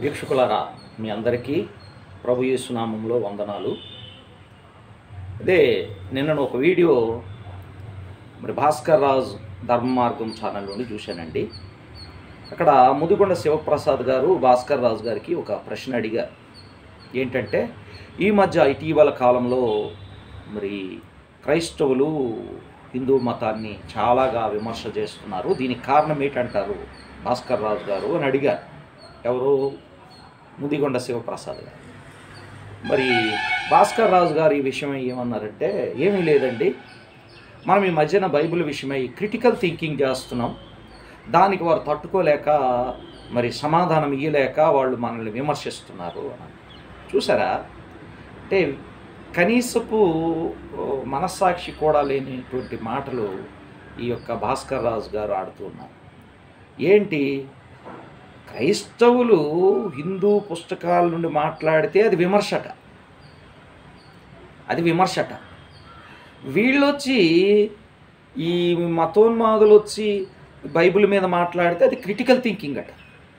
వీక్షకులారా మీ అందరికీ ప్రభు యేసునామంలో వందనాలు అదే నిన్న ఒక వీడియో మరి భాస్కర్ రాజ్ ధర్మ మార్గం ఛానల్ నుండి చూశానండి అక్కడ ముదిగొండ శివప్రసాద్ గారు భాస్కర్ రాజు గారికి ఒక ప్రశ్న అడిగారు ఏంటంటే ఈ మధ్య ఇటీవల కాలంలో మరి క్రైస్తవులు హిందూ మతాన్ని చాలాగా విమర్శ చేస్తున్నారు దీనికి కారణం ఏంటంటారు భాస్కర్ రాజు గారు అని అడిగారు ఎవరు ముదిగొండ శివప్రసాద్ గారు మరి భాస్కర్ రాజు గారు ఈ విషయం ఏమన్నారంటే ఏమీ లేదండి మనం ఈ మధ్యన బైబిల్ విషయమై క్రిటికల్ థింకింగ్ చేస్తున్నాం దానికి వారు తట్టుకోలేక మరి సమాధానం ఇయ్యలేక వాళ్ళు మనల్ని విమర్శిస్తున్నారు అని చూసారా అంటే కనీసపు ఓ, మనస్సాక్షి కూడా లేనిటువంటి మాటలు ఈ యొక్క భాస్కర్ రాజు గారు ఆడుతున్నారు ఏంటి క్రైస్తవులు హిందూ పుస్తకాల నుండి మాట్లాడితే అది విమర్శట అది విమర్శట వీళ్ళొచ్చి ఈ మతోన్మాదులు వచ్చి బైబిల్ మీద మాట్లాడితే అది క్రిటికల్ థింకింగ్ అట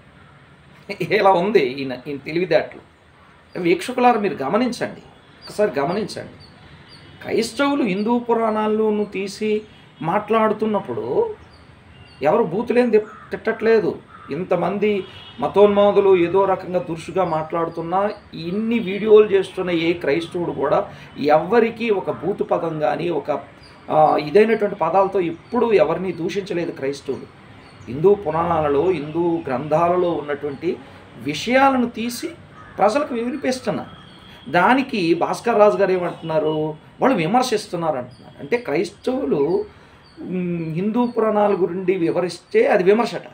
ఇలా ఉంది ఈయన ఈయన తెలివితేటలు వీక్షకులారు మీరు గమనించండి ఒకసారి గమనించండి క్రైస్తవులు హిందూ పురాణాలను తీసి మాట్లాడుతున్నప్పుడు ఎవరు బూతులేం తిప్- తిట్టట్లేదు ఇంతమంది మతోన్మాదులు ఏదో రకంగా దురుసుగా మాట్లాడుతున్నా ఇన్ని వీడియోలు చేస్తున్న ఏ క్రైస్తవుడు కూడా ఎవ్వరికీ ఒక బూతు పదం కానీ ఒక ఆ, ఇదైనటువంటి పదాలతో ఎప్పుడూ ఎవరిని దూషించలేదు క్రైస్తవులు హిందూ పురాణాలలో హిందూ గ్రంథాలలో ఉన్నటువంటి విషయాలను తీసి ప్రజలకు వినిపిస్తున్నారు దానికి భాస్కర్ రాజు గారు ఏమంటున్నారు వాళ్ళు విమర్శిస్తున్నారు అంటున్నారు అంటే క్రైస్తవులు మ్, హిందూ పురాణాల గురించి వివరిస్తే అది విమర్శట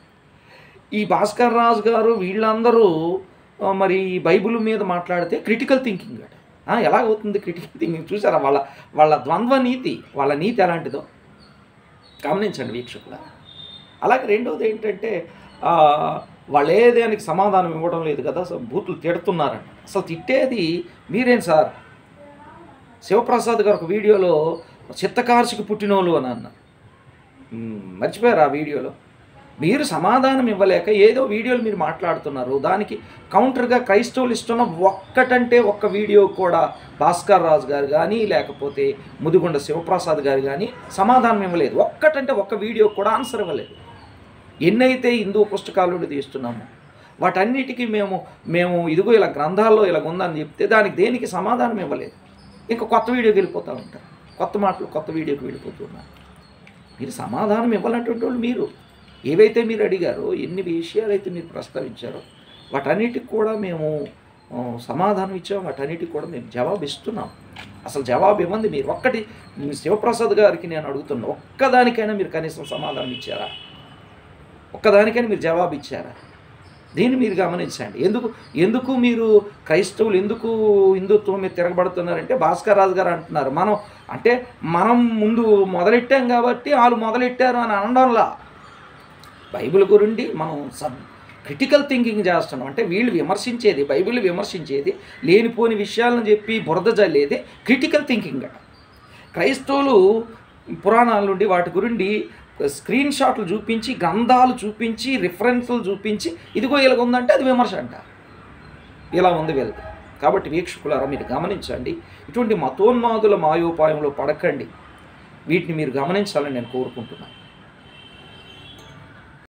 ఈ భాస్కర్ రాజు గారు వీళ్ళందరూ ఆ, మరి ఈ బైబిల్ మీద మాట్లాడితే క్రిటికల్ థింకింగ్ అట ఆ, ఎలా అవుతుంది క్రిటికల్ థింకింగ్ చూసారా వాళ్ళ వాళ్ళ ద్వంద్వ నీతి వాళ్ళ నీతి ఎలాంటిదో గమనించండి వీక్షకుల అలాగే రెండోది ఏంటంటే ఆ, వాళ్ళు ఏ దానికి సమాధానం ఇవ్వడం లేదు కదా అసలు బూతులు తిడుతున్నారంట అసలు తిట్టేది మీరేం సార్ శివప్రసాద్ గారు ఒక వీడియోలో చిత్తకార్షికి పుట్టినోళ్ళు అని అన్నారు మ్, మర్చిపోయారు ఆ వీడియోలో మీరు సమాధానం ఇవ్వలేక ఏదో వీడియోలు మీరు మాట్లాడుతున్నారు దానికి కౌంటర్గా క్రైస్తవులు ఇస్తున్న ఒక్కటంటే ఒక్క వీడియో కూడా భాస్కర్ రాజు గారు కానీ లేకపోతే ముదిగొండ శివప్రసాద్ గారు కానీ సమాధానం ఇవ్వలేదు ఒక్కటంటే ఒక్క వీడియో కూడా ఆన్సర్ ఇవ్వలేదు ఎన్నైతే హిందూ పుస్తకాల నుండి తీస్తున్నామో వాటన్నిటికీ మేము మేము ఇదిగో ఇలా గ్రంథాల్లో ఇలా ఉందని చెప్తే దానికి దేనికి సమాధానం ఇవ్వలేదు ఇంకా కొత్త వీడియోకి వెళ్ళిపోతూ ఉంటారు కొత్త మాటలు కొత్త వీడియోకి వెళ్ళిపోతున్నారు మీరు సమాధానం ఇవ్వాలన్నటువంటి వాళ్ళు మీరు ఏవైతే మీరు అడిగారో ఎన్ని విషయాలు అయితే మీరు ప్రస్తావించారో వాటన్నిటికి కూడా మేము ఆ, సమాధానం ఇచ్చాం వాటన్నిటికి కూడా మేము జవాబు ఇస్తున్నాం అసలు జవాబు ఇవ్వండి మీరు ఒక్కటి శివప్రసాద్ గారికి నేను అడుగుతున్నా ఒక్కదానికైనా మీరు కనీసం సమాధానం ఇచ్చారా ఒక్కదానికైనా మీరు జవాబు ఇచ్చారా దీన్ని మీరు గమనించండి ఎందుకు ఎందుకు మీరు క్రైస్తవులు ఎందుకు హిందుత్వం మీద తిరగబడుతున్నారంటే భాస్కర్ రాజు గారు అంటున్నారు మనం అంటే మనం ముందు మొదలెట్టాం కాబట్టి వాళ్ళు మొదలెట్టారు అని అనడంలా బైబిల్ గురించి మనం సబ్ క్రిటికల్ థింకింగ్ చేస్తున్నాం అంటే వీళ్ళు విమర్శించేది బైబిల్ విమర్శించేది లేనిపోని విషయాలను చెప్పి బురద జల్లేది క్రిటికల్ థింకింగ్ అట క్రైస్తవులు పురాణాల నుండి వాటి గురించి స్క్రీన్ షాట్లు చూపించి గ్రంథాలు చూపించి రిఫరెన్స్లు చూపించి ఇదిగో ఇలాగ ఉందంటే అది విమర్శ అంట ఇలా ఉంది వీళ్ళది కాబట్టి వీక్షకులారా మీరు గమనించండి ఇటువంటి మతోన్మాదుల మాయోపాయంలో పడకండి వీటిని మీరు గమనించాలని నేను కోరుకుంటున్నాను